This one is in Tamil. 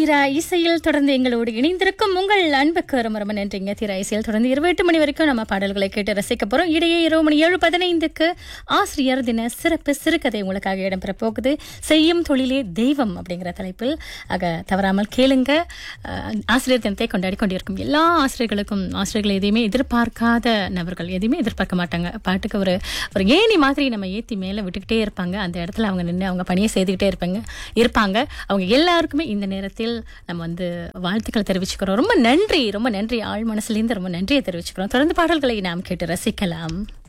தீரா இசையில் தொடர்ந்து எங்களோடு இணைந்திருக்கும் உங்கள் அன்புக்கு ரொம்ப ரொம்ப நன்றிங்க தீரா இசையில் தொடர்ந்து இருபத்தி எட்டு மணி வரைக்கும் நம்ம பாடல்களை கேட்டு ரசிக்க போறோம் இடையே இரவு மணி ஏழு பதினைந்துக்கு ஆசிரியர் தின சிறப்பு சிறுகதை உங்களுக்காக இடம்பெற போகுது செய்யும் தொழிலே தெய்வம் அப்படிங்கிற தலைப்பில் ஆக தவறாமல் கேளுங்க அஹ், ஆசிரியர் தினத்தை கொண்டாடி கொண்டிருக்கும் எல்லா ஆசிரியர்களுக்கும் ஆசிரியர்கள் எதையுமே எதிர்பார்க்காத நபர்கள் எதையுமே எதிர்பார்க்க மாட்டாங்க பாட்டுக்கு ஒரு ஒரு ஏணி மாதிரி நம்ம ஏத்தி மேல விட்டுக்கிட்டே இருப்பாங்க அந்த இடத்துல அவங்க நின்று அவங்க பணியை செய்துக்கிட்டே இருப்பாங்க இருப்பாங்க அவங்க எல்லாருக்குமே இந்த நேரத்தில் நம்ம வந்து வாழ்த்துக்களை தெரிவிச்சுக்கிறோம் ரொம்ப நன்றி ரொம்ப நன்றி ஆழ் மனசுலேருந்து ரொம்ப நன்றியை தெரிவிச்சுக்கிறோம் தொடர்ந்து பாடல்களை நாம் கேட்டு ரசிக்கலாம்